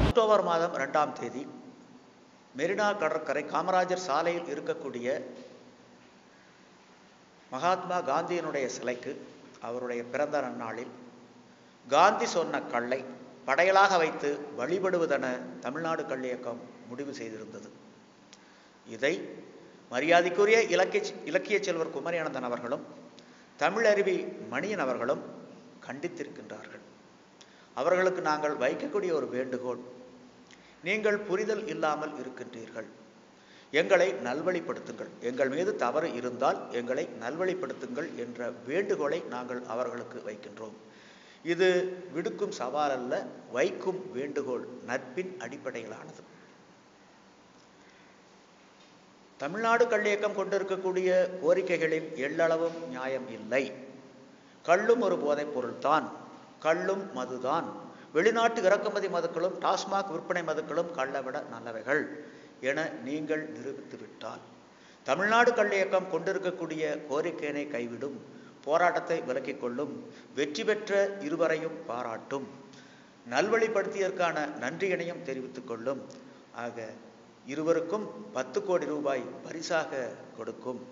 October மாதம் ரெண்டாம் தேதி மெரினா கடற்கரை காமராஜர் சாலையில் இருக்கக்கூடிய மகாத்மா காந்தியினுடைய சிலைக்கு அவருடைய பிறந்த நன்னாளில் காந்தி சொன்ன கல்லை படையலாக வைத்து வழிபடுவதென தமிழ்நாடு கல் இயக்கம் முடிவு செய்திருந்தது இதை மரியாதைக்குரிய இலக்கிய இலக்கிய செல்வர் குமரியானந்தன் அவர்களும் தமிழருவி மணியன் அவர்களும் கண்டித்திருக்கின்றார்கள் அவர்களுக்கு நாங்கள் வைக்கக்கூடிய ஒரு வேண்டுகோள் நீங்கள் புரிதல் இல்லாமல் இருக்கின்றீர்கள் எங்களை நல்வழிப்படுத்துங்கள் எங்கள் மீது தவறு இருந்தால் எங்களை நல்வழிப்படுத்துங்கள் என்ற வேண்டுகோளை நாங்கள் அவர்களுக்கு வைக்கின்றோம் இது விடுக்கும் சவால் அல்ல வைக்கும் வேண்டுகோள் நட்பின் அடிப்படையிலானது தமிழ்நாடு கல்லியக்கம் கொண்டிருக்கக்கூடிய கோரிக்கைகளில் எள்ளளவும் நியாயம் இல்லை கள்ளும் ஒரு போதைப் பொருள்தான் கள்ளும் மதுதான் வெளிநாட்டு இறக்குமதி மதுக்களும் டாஸ்மாக் விற்பனை மதுக்களும் கள்ள விட நல்லவைகள் என நீங்கள் நிரூபித்து விட்டால் தமிழ்நாடு கல்லியக்கம் கொண்டிருக்கக்கூடிய கோரிக்கையினை கைவிடும் போராட்டத்தை விலக்கிக் கொள்ளும் வெற்றி பெற்ற இருவரையும் பாராட்டும் நல்வழிப்படுத்தியதற்கான நன்றியினையும் தெரிவித்துக் கொள்ளும் ஆக இருவருக்கும் பத்து கோடி ரூபாய் பரிசாக கொடுக்கும்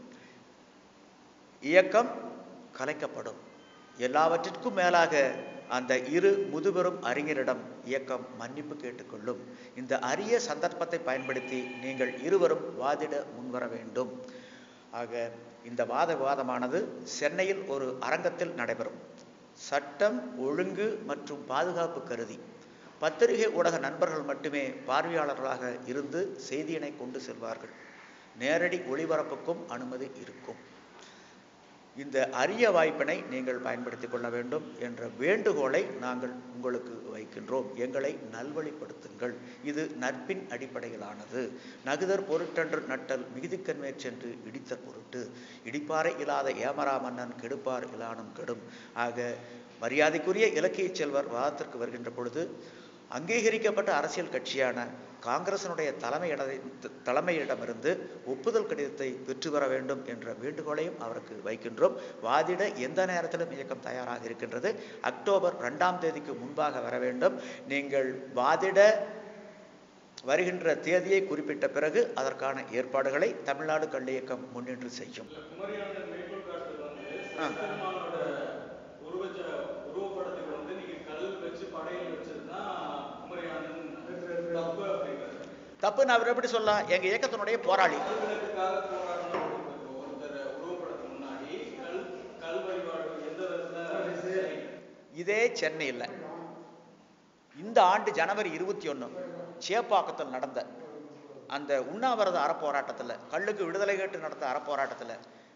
இயக்கம் கலைக்கப்படும் எல்லாவற்றிற்கும் மேலாக அந்த இரு முதுபெரும் அறிஞரிடம் இயக்கம் மன்னிப்பு கேட்டுக்கொள்ளும் இந்த அரிய சந்தர்ப்பத்தை பயன்படுத்தி நீங்கள் இருவரும் வாதிட முன்வர வேண்டும் ஆக இந்த வாத விவாதமானது சென்னையில் ஒரு அரங்கத்தில் நடைபெறும் சட்டம் ஒழுங்கு மற்றும் பாதுகாப்பு கருதி பத்திரிகை ஊடக நண்பர்கள் மட்டுமே பார்வையாளர்களாக இருந்து செய்தியினை கொண்டு செல்வார்கள் நேரடி ஒளிபரப்புக்கும் அனுமதி இருக்கும் இந்த அரிய வாய்ப்பினை நீங்கள் பயன்படுத்திக் கொள்ள வேண்டும் என்ற வேண்டுகோளை நாங்கள் உங்களுக்கு வைக்கின்றோம் எங்களை நல்வழிப்படுத்துங்கள் இது நட்பின் அடிப்படையிலானது நகுதர் பொருட்டன்று நட்டல் மிகுதிக்கண்மேற் சென்று இடித்த பொருட்டு இடிப்பாறை இல்லாத ஏமரா மன்னன் கெடுப்பார் இலானும் கெடும் ஆக மரியாதைக்குரிய இலக்கிய செல்வர் வாதத்திற்கு வருகின்ற பொழுது அங்கீகரிக்கப்பட்ட அரசியல் கட்சியான காங்கிரசினுடைய தலைமையிட தலைமையிடமிருந்து ஒப்புதல் கடிதத்தை பெற்று வர வேண்டும் என்ற வேண்டுகோளையும் அவருக்கு வைக்கின்றோம் வாதிட எந்த நேரத்திலும் இயக்கம் தயாராக இருக்கின்றது அக்டோபர் ரெண்டாம் தேதிக்கு முன்பாக வர வேண்டும் நீங்கள் வாதிட வருகின்ற தேதியை குறிப்பிட்ட பிறகு அதற்கான ஏற்பாடுகளை தமிழ்நாடு கல்வி இயக்கம் முன்னின்று செய்யும் குமரியானந்தர் மேற்கோள் காட்டுறது வந்து ஆ. பெருமானோட உருவச்ச உருவப்படத்துக்கு வந்து நீங்க கல் வச்சு படையல் வச்சதுதான் குமரியானந்தன் தப்பு அப்படிங்கிறது தப்புன்னு அவர் எப்படி சொல்லலாம் எங்க இயக்கத்தினுடைய போராளி விளக்குக்காக போராடணும் இப்போ ஒருத்தர் உருவப்படத்துக்கு முன்னாடி கல் கல் வழிபாடு எந்த விதத்துல சரி. இதே சென்னையில் இந்த ஆண்டு ஜனவரி இருபத்தி ஒன்று சேப்பாக்கத்தில் நடந்த அந்த உண்ணாவிரத அறப்போராட்டத்தில் கல்லுக்கு விடுதலை கேட்டு நடந்த அறப்போராட்டத்தில்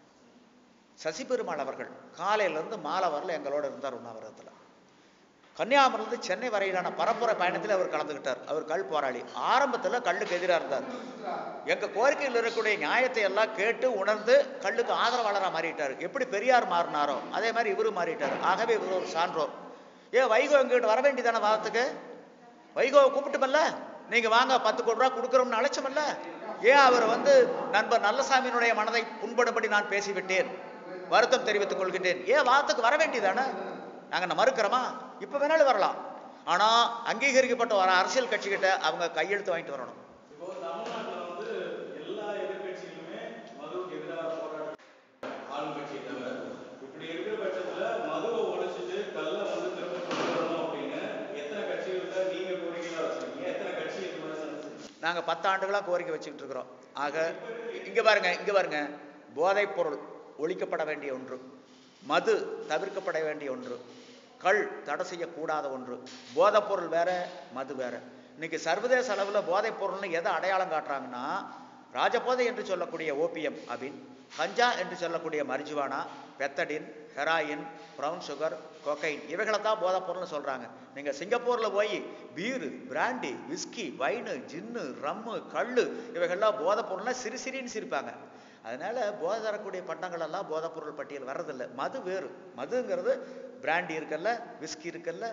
சசி பெருமாள் அவர்கள் காலையிலேருந்து மாலை வரல எங்களோட இருந்தார் உண்ணாவிரதத்தில் கன்னியாகுமரியிலிருந்து சென்னை வரையிலான பரப்புரை பயணத்தில் அவர் கலந்துக்கிட்டார் அவர் கல் போராளி ஆரம்பத்தில் கல்லுக்கு எதிராக இருந்தார் எங்கள் கோரிக்கையில் இருக்கக்கூடிய நியாயத்தை எல்லாம் கேட்டு உணர்ந்து கல்லுக்கு ஆதரவாளராக மாறிட்டார் எப்படி பெரியார் மாறினாரோ அதே மாதிரி இவரும் மாறிட்டார் ஆகவே இவர் ஒரு சான்றோர் ஏன் வைகோ எங்ககிட்ட வர வேண்டியதானே வாதத்துக்கு வைகோவை கூப்பிட்டுமல்ல நீங்க வாங்க பத்து கோடி ரூபா கொடுக்குறோம்னு அழைச்சமல்ல ஏன் அவர் வந்து நண்பர் நல்லசாமியினுடைய மனதை புண்படும்படி நான் பேசிவிட்டேன் வருத்தம் தெரிவித்துக் கொள்கின்றேன் ஏன் வாதத்துக்கு வர வேண்டியதானே நாங்க என்ன மறுக்கிறோமா இப்ப வேணாலும் வரலாம் ஆனா அங்கீகரிக்கப்பட்ட ஒரு அரசியல் கட்சிகிட்ட அவங்க கையெழுத்து வாங்கிட்டு வரணும் இப்போ தமிழ்நாட்டுல வந்து எல்லா எதிர்க்கட்சிகளுமே மதுவுக்கு எதிராக போராட்டம் ஆளும் கட்சியை தவிர இப்படி இருக்கிற பட்சத்துல மதுவை ஒழிச்சிட்டு கல்லை வந்து திரும்ப கொண்டு வரணும் அப்படின்னு எத்தனை கட்சிகள்கிட்ட நீங்க கோரிக்கையா வச்சிருக்கீங்க எத்தனை கட்சி இது மாதிரி சந்திச்சிருக்கீங்க நாங்க பத்து ஆண்டுகளா கோரிக்கை வச்சுக்கிட்டு இருக்கிறோம் ஆக இங்க பாருங்க இங்க பாருங்க போதைப் பொருள் ஒழிக்கப்பட வேண்டிய ஒன்று மது தவிர்க்கப்பட வேண்டிய ஒன்று கள் தடை செய்யக்கூடாத ஒன்று போதைப் பொருள் வேற மது வேற இன்னைக்கு சர்வதேச அளவில் போதைப் பொருள்னு எதை அடையாளம் காட்டுறாங்கன்னா ராஜபோதை என்று சொல்லக்கூடிய ஓபியம் அபின் கஞ்சா என்று சொல்லக்கூடிய marijuana pethidine heroin brown sugar cocaine இவைகளை தான் போதைப் பொருள்னு சொல்கிறாங்க நீங்கள் சிங்கப்பூரில் போய் beer brandy whisky wine gin rum கள்ளு இவைகள்லாம் போதைப் பொருள்னா சிறு சிறின்னு சிரிப்பாங்க அதனால போதை தரக்கூடிய பண்டங்கள் எல்லாம் போதைப் பொருள் பட்டியல் வர்றதில்லை மது வேறு மதுங்கிறது பிராண்டி இருக்கல்ல விஸ்கி இருக்கல்ல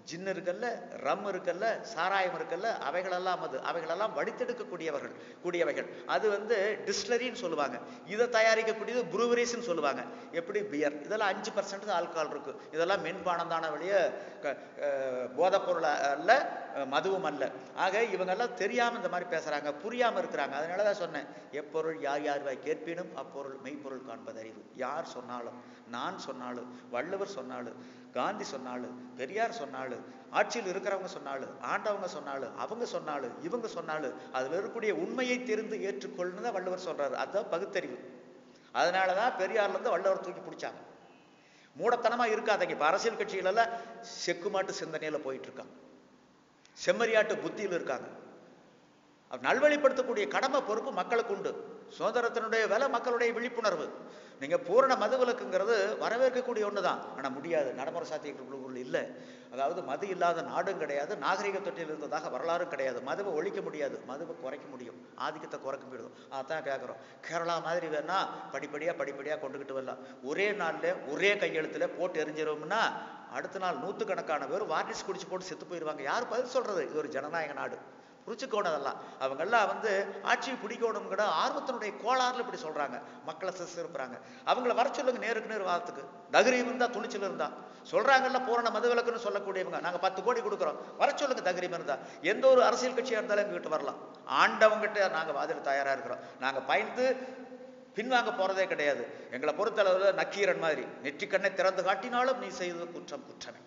ஜின் இருக்கல்ல ரம் இருக்கல்ல சாராயம் இருக்கல்ல அவைகளெல்லாம் அது அவைகளெல்லாம் வடித்தெடுக்கக்கூடியவர்கள் கூடியவைகள் அது வந்து டிஸ்லரின்னு சொல்லுவாங்க இதை தயாரிக்கக்கூடியது ப்ரூவரிஸ்ன்னு சொல்லுவாங்க எப்படி பியர் இதெல்லாம் அஞ்சு பர்சன்ட் ஆல்கஹால் இருக்கு இதெல்லாம் மென்பானம் தானே வழிய போதைப் பொருள் அல்ல அஹ், மதுவும் அல்ல ஆக இவங்கெல்லாம் தெரியாம இந்த மாதிரி பேசுறாங்க புரியாம இருக்கிறாங்க அதனால தான் சொன்னேன் எப்பொருள் யார் யார் வாய் கேட்பினும் அப்பொருள் மெய்ப்பொருள் காண்பது அறிவு யார் சொன்னாலும் நான் சொன்னாலும் வள்ளுவர் சொன்னாலும் காந்தி சொன்னாலும் பெரியார் சொன்னாலும் ஆட்சியில் இருக்கிறவங்க சொன்னாலும் ஆண்டவங்க சொன்னாலும் அவங்க சொன்னாலும் இவங்க சொன்னாலும் அதுல இருக்கக்கூடிய உண்மையை தெரிந்து ஏற்றுக்கொள்ளுன்னு தான் வள்ளுவர் சொல்றாரு அதுதான் பகுத்தறிவு அதனால தான் பெரியார்ல இருந்து வள்ளுவர் தூக்கி பிடிச்சாங்க மூடத்தனமா இருக்காதீங்க இப்ப அரசியல் கட்சிகளெல்லாம் செக்குமாட்டு சிந்தனையில போயிட்டு இருக்காங்க செம்மறியாட்டு புத்தியில் இருக்காங்க அப்ப நல்வழிப்படுத்தக்கூடிய கடமை பொறுப்பு மக்களுக்கு உண்டு சுதந்திரத்தினுடைய விலை மக்களுடைய விழிப்புணர்வு நீங்க பூரண மதுவிலக்குங்கிறது வரவேற்கக்கூடிய ஒண்ணுதான் ஆனா முடியாது நடைமுறை சாத்தியக்குழுக்குள் இல்லை அதாவது மது இல்லாத நாடும் கிடையாது நாகரிக தொட்டில் இருந்ததாக வரலாறும் கிடையாது மதுவை ஒழிக்க முடியாது மதுவை குறைக்க முடியும் ஆதிக்கத்தை குறைக்க முடியும் அதான் கேட்குறோம் கேரளா மாதிரி வேணா படிப்படியா படிப்படியா கொண்டுகிட்டு வரலாம் ஒரே நாள்ல ஒரே கையெழுத்துல போட்டு எரிஞ்சிருவோம்னா அடுத்த நாள் நூற்றுக்கணக்கான பேர் வார்னிஸ் குடிச்சு போட்டு செத்து போயிடுவாங்க யார் பதில் சொல்றது இது ஒரு ஜனநாயக நாடு புரிச்சுக்கோணும் அதெல்லாம் அவங்கெல்லாம் வந்து ஆட்சியை பிடிக்கணுங்கிற ஆர்வத்தினுடைய கோளாறுல இப்படி சொல்றாங்க மக்களை சிறுப்புறாங்க அவங்கள வர சொல்லுங்க நேருக்கு நேர் வாரத்துக்கு தகிரியம் இருந்தா துணிச்சல் இருந்தா சொல்றாங்கல்ல பூரண மதுவிலக்குன்னு சொல்லக்கூடியவங்க நாங்க பத்து கோடி கொடுக்குறோம் வர சொல்லுங்க தகிரியம் இருந்தா எந்த ஒரு அரசியல் கட்சியா இருந்தாலும் எங்ககிட்ட வரலாம் ஆண்டவங்கிட்ட நாங்க வாதிட தயாரா இருக்கிறோம் நாங்க பயந்து பின்வாங்க போறதே கிடையாது எங்களை பொறுத்தளவுல நக்கீரன் மாதிரி நெற்றிக்கண்ணை திறந்து காட்டினாலும் நீ செய்தது குற்றம் குற்றமே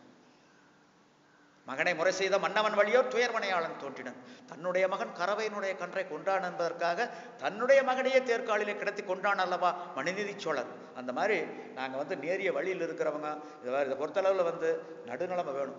மகனை முறை செய்த மன்னவன் வழியோ துயர்மனையாளன் தோன்றினன் தன்னுடைய மகன் கறவையினுடைய கன்றை கொண்டான் என்பதற்காக தன்னுடைய மகனையே தேர்காலிலே கிடத்தி கொண்டான் அல்லவா மனுநீதி சோழன் அந்த மாதிரி நாங்க வந்து நேரிய வழியில் இருக்கிறவங்க இதை இதை பொறுத்தளவுல வந்து நடுநிலைமை வேணும்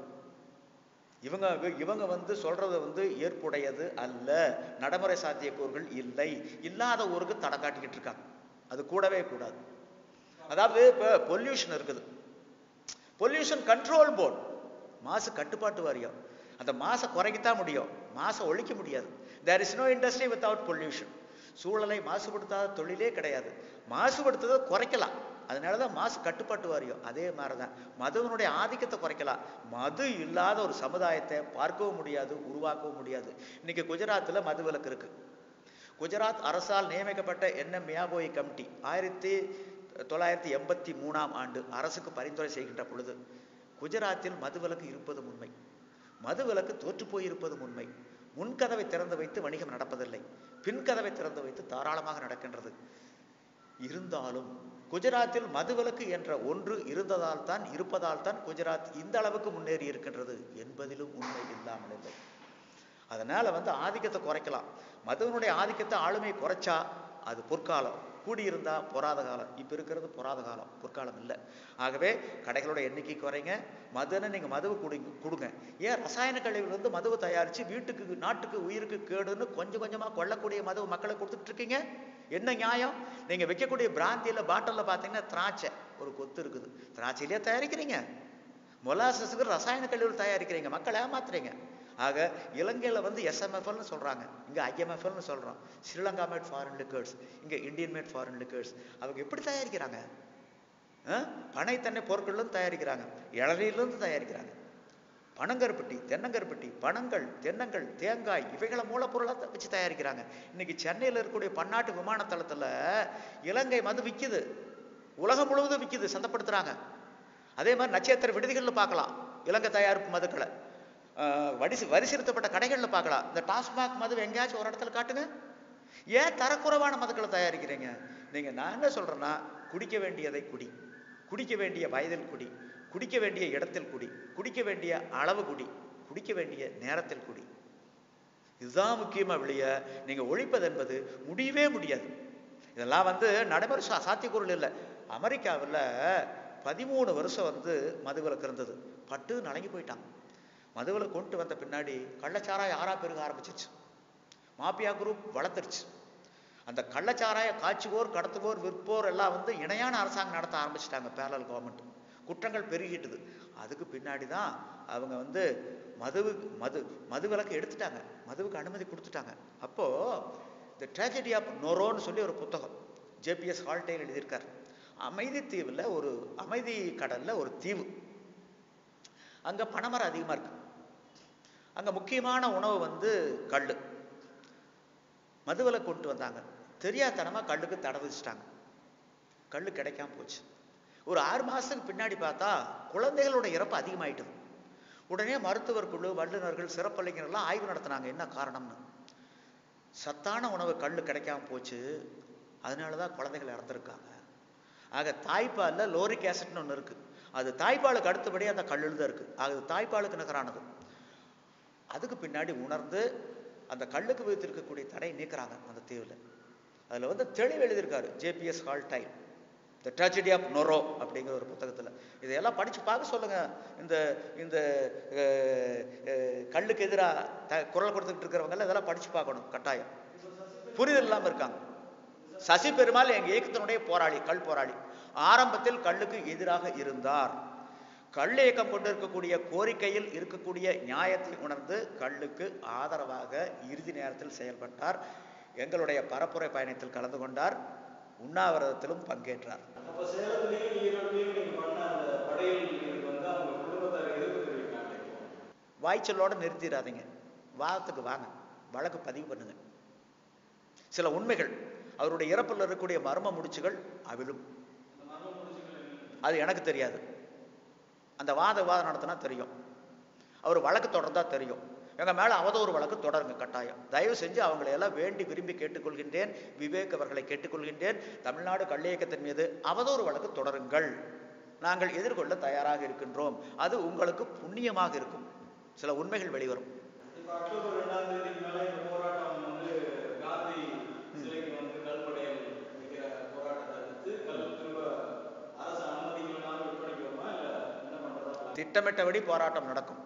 இவங்க இவங்க வந்து சொல்றது வந்து ஏற்புடையது அல்ல நடைமுறை சாத்தியக்கூறுகள் இல்லை இல்லாத ஊருக்கு தடை காட்டிக்கிட்டு இருக்காங்க அது கூடவே கூடாது அதாவது இப்போ பொல்யூஷன் இருக்குது பொல்யூஷன் கண்ட்ரோல் போர்டு மாசு கட்டுப்பாட்டு வாரியம் அந்த மாசை குறைக்கத்தான் முடியும் மாசை ஒழிக்க முடியாது there is no industry without pollution சூழலை மாசுபடுத்தாத தொழிலே கிடையாது மாசுபடுத்துறதை குறைக்கலாம் அதனால தான் மாசு கட்டுப்பாட்டு வாரியம் அதே மாதிரி தான் மதுவனுடைய ஆதிக்கத்தை குறைக்கலாம் மது இல்லாத ஒரு சமுதாயத்தை பார்க்கவும் முடியாது உருவாக்கவும் முடியாது இன்னைக்கு குஜராத்தில் மது விலக்கு இருக்கு குஜராத் அரசால் நியமிக்கப்பட்ட என்எம் மியாபோய் கமிட்டி ஆயிரத்தி தொள்ளாயிரத்தி எண்பத்தி மூணாம் ஆண்டு அரசுக்கு பரிந்துரை செய்கின்ற பொழுது குஜராத்தில் மதுவிலக்கு இருப்பதும் உண்மை மதுவிலக்கு தோற்று போயிருப்பதும் உண்மை முன்கதவை திறந்து வைத்து வணிகம் நடப்பதில்லை பின்கதவை திறந்து வைத்து தாராளமாக நடக்கின்றது இருந்தாலும் குஜராத்தில் மதுவிலக்கு என்ற ஒன்று இருந்ததால் தான் இருப்பதால் தான் குஜராத் இந்த அளவுக்கு முன்னேறி இருக்கின்றது என்பதிலும் உண்மை இல்லாமல் இல்லை அதனால வந்து ஆதிக்கத்தை குறைக்கலாம் மதுவனுடைய ஆதிக்கத்தை ஆளுமை குறைச்சா அது பொற்காலம் கூடியிருந்தா பொறாத காலம் இப்போ இருக்கிறது பொறாத காலம் பொற்காலம் இல்லை ஆகவே கடைகளோட எண்ணிக்கை குறைங்க மதுன்னு நீங்கள் மதுவை குடிங்க கொடுங்க ஏன் ரசாயன கழிவுலேருந்து மதுவை தயாரித்து வீட்டுக்கு நாட்டுக்கு உயிருக்கு கேடுன்னு கொஞ்சம் கொஞ்சமாக கொள்ளக்கூடிய மதுவை மக்களுக்கு கொடுத்துட்டு இருக்கீங்க என்ன நியாயம் நீங்கள் வைக்கக்கூடிய பிராந்தியில் பாட்டிலில் பார்த்தீங்கன்னா திராட்சை ஒரு கொத்து இருக்குது திராட்சையிலே தயாரிக்கிறீங்க மொலாசஸுக்கு ரசாயன கழிவுகள் தயாரிக்கிறீங்க மக்களை ஏமாத்துறீங்க ஆக இலங்கையில் வந்து எஸ்எம்எஃப்எல்னு சொல்கிறாங்க இங்கே ஐஎம்எஃப்எல்னு சொல்கிறோம் ஸ்ரீலங்கா மேட் ஃபாரின் லிக்கர்ஸ் இங்கே இந்தியன் மேட் ஃபாரின் லிக்கர்ஸ் அவங்க எப்படி தயாரிக்கிறாங்க ஆ? பனை தென்னை பொருட்கள்லேருந்து தயாரிக்கிறாங்க இளநீர்லேருந்து தயாரிக்கிறாங்க பனங்கருப்பட்டி தென்னங்கருப்பட்டி பனங்கள் தென்னங்கள் தேங்காய் இவைகளை மூலப்பொருளாக வச்சு தயாரிக்கிறாங்க இன்னைக்கு சென்னையில் இருக்கக்கூடிய பன்னாட்டு விமானத்தளத்தில் இலங்கை மது விற்கிது உலகம் முழுவதும் விற்கிது சந்தைப்படுத்துகிறாங்க அதே மாதிரி நட்சத்திர விடுதிகளில் பார்க்கலாம் இலங்கை தயாரிப்பு மதுக்களை ஆஹ் வடிசு வரிசீர்த்தப்பட்ட கடைகளில் பார்க்கலாம் இந்த டாஸ்மாக் மது எங்கேயாச்சும் ஒரு இடத்துல காட்டுங்க ஏன் தரக்குறைவான மதுக்களை தயாரிக்கிறீங்க நீங்க நான் என்ன சொல்றேன்னா குடிக்க வேண்டியதை குடி குடிக்க வேண்டிய வயதில் குடி குடிக்க வேண்டிய இடத்தில் குடி குடிக்க வேண்டிய அளவு குடி குடிக்க வேண்டிய நேரத்தில் குடி இதுதான் முக்கியமா வெளிய நீங்க ஒழிப்பது என்பது முடியவே முடியாது இதெல்லாம் வந்து நடைமுறை சா சாத்தியக்கூறல் இல்லை அமெரிக்காவில் பதிமூணு வருஷம் வந்து மதுவிலக்கு இருந்தது பட்டு நலங்கி போயிட்டான் மதுவிலக்கு கொண்டு வந்த பின்னாடி கள்ளச்சாராயம் ஆறா பெருக ஆரம்பிச்சிச்சு மாபியா குரூப் வளர்த்துருச்சு அந்த கள்ளச்சாராய காய்ச்சுவோர் கடத்துவோர் விற்போர் எல்லாம் வந்து இணையான அரசாங்கம் நடத்த ஆரம்பிச்சிட்டாங்க பேரல் கவர்மெண்ட் குற்றங்கள் பெருகிட்டுது அதுக்கு பின்னாடி தான் அவங்க வந்து மதுவு மது மது விலக்கு எடுத்துட்டாங்க மதுவுக்கு அனுமதி கொடுத்துட்டாங்க அப்போ த ட்ராஜடி ஆஃப் நொரோன்னு சொல்லி ஒரு புத்தகம் ஜேபிஎஸ் ஹால்டேல் எழுதியிருக்கார் அமைதி தீவில் ஒரு அமைதி கடல்ல ஒரு தீவு அங்கே பனைமரம் அதிகமாக இருக்கு அங்கே முக்கியமான உணவு வந்து கல் மதுவில் கொண்டு வந்தாங்க தெரியாதனமாக கல்லுக்கு தடை விதிச்சிட்டாங்க கல் கிடைக்காம போச்சு ஒரு ஆறு மாதத்துக்கு பின்னாடி பார்த்தா குழந்தைகளோட இறப்பு அதிகமாயிட்டது உடனே மருத்துவர் குழு வல்லுநர்கள் சிறப்பலைஞர்கள்லாம் ஆய்வு நடத்தினாங்க என்ன காரணம்னு சத்தான உணவு கல் கிடைக்காம போச்சு அதனால தான் குழந்தைகள் இறந்துருக்காங்க ஆக தாய்ப்பாலில் லோரிக் ஆசிட்னு ஒன்று இருக்குது அது தாய்ப்பாலுக்கு அடுத்தபடி அந்த கல்லில் தான் இருக்குது ஆக இது தாய்ப்பாலுக்கு நிகரானது அதுக்கு பின்னாடி உணர்ந்து அந்த கல்லுக்கு விதித்திருக்கக்கூடிய தடை நீக்குறாங்க அந்த தீவில் அதில் வந்து தெளிவு எழுதியிருக்காரு JBS Hal time the tragedy of Nero அப்படிங்கிற ஒரு புத்தகத்தில் இதையெல்லாம் படித்து பார்க்க சொல்லுங்க இந்த இந்த அஹ், அஹ், கல்லுக்கு எதிராக த குரல் கொடுத்துக்கிட்டு இருக்கிறவங்க இதெல்லாம் படித்து பார்க்கணும் கட்டாயம் புரிதல் இல்லாமல் இருக்காங்க சசி பெருமாள் எங்க இயக்கத்தினுடைய போராளி கல் போராளி ஆரம்பத்தில் கல்லுக்கு எதிராக இருந்தார் கல் இயக்கம் கொண்டிருக்கக்கூடிய கோரிக்கையில் இருக்கக்கூடிய நியாயத்தை உணர்ந்து கல்லுக்கு ஆதரவாக இறுதி நேரத்தில் செயல்பட்டார் எங்களுடைய பரப்புரை பயணத்தில் கலந்து கொண்டார் உண்ணாவிரதத்திலும் பங்கேற்றார் அப்ப சேலத்திலயும் ஈரோட்லயும் நீங்க பண்ண அந்த படையல் இதுக்கு வந்து அவங்க குடும்பத்தார் எதிர்ப்பு தெரிவிக்கிறாங்க இப்போ வாய்ச்சலோட நிறுத்திடாதீங்க வாதத்துக்கு வாங்க வழக்கு பதிவு பண்ணுங்க சில உண்மைகள் அவருடைய இறப்பில் இருக்கக்கூடிய மர்ம முடிச்சுகள் அவிழும் அந்த மர்ம முடிச்சுகள் என்ன? அது எனக்கு தெரியாது அந்த வாத விவாதம் நடத்தினா தெரியும் அவர் வழக்கு தொடர்ந்தா தெரியும் எங்க மேல அவதூறு வழக்கு தொடருங்க கட்டாயம் தயவு செஞ்சு அவங்களை எல்லாம் வேண்டி விரும்பி கேட்டுக்கொள்கின்றேன் விவேக் அவர்களை கேட்டுக்கொள்கின்றேன் தமிழ்நாடு கள்ளியக்கத்தின் மீது அவதூறு வழக்கு தொடருங்கள் நாங்கள் எதிர்கொள்ள தயாராக இருக்கின்றோம் அது உங்களுக்கு புண்ணியமாக இருக்கும் சில உண்மைகள் வெளிவரும் இப்ப அக்டோபர் ரெண்டாம் தேதிக்கு மேல இந்த போராட்டம் வந்து காந்தி சிலைக்கு வந்து கல்படையல் வைக்கிற போராட்டத்தை அடுத்து கல் திரும்ப அரசு அனுமதிக்கலனாலும் விற்பனைக்கு வருமா இல்ல என்ன பண்றதா plan? திட்டமிட்டபடி போராட்டம் நடக்கும்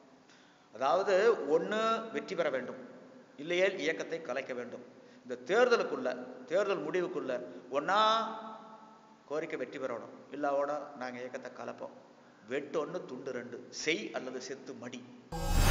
அதாவது ஒன்று வெற்றி பெற வேண்டும் இல்லையேல் இயக்கத்தை கலைக்க வேண்டும் இந்த தேர்தலுக்குள்ள தேர்தல் முடிவுக்குள்ள ஒன்றா கோரிக்கை வெற்றி பெறணும் இல்லாவோட நாங்கள் இயக்கத்தை கலப்போம் வெட்டு ஒன்று துண்டு ரெண்டு செய் அல்லது செத்து மடி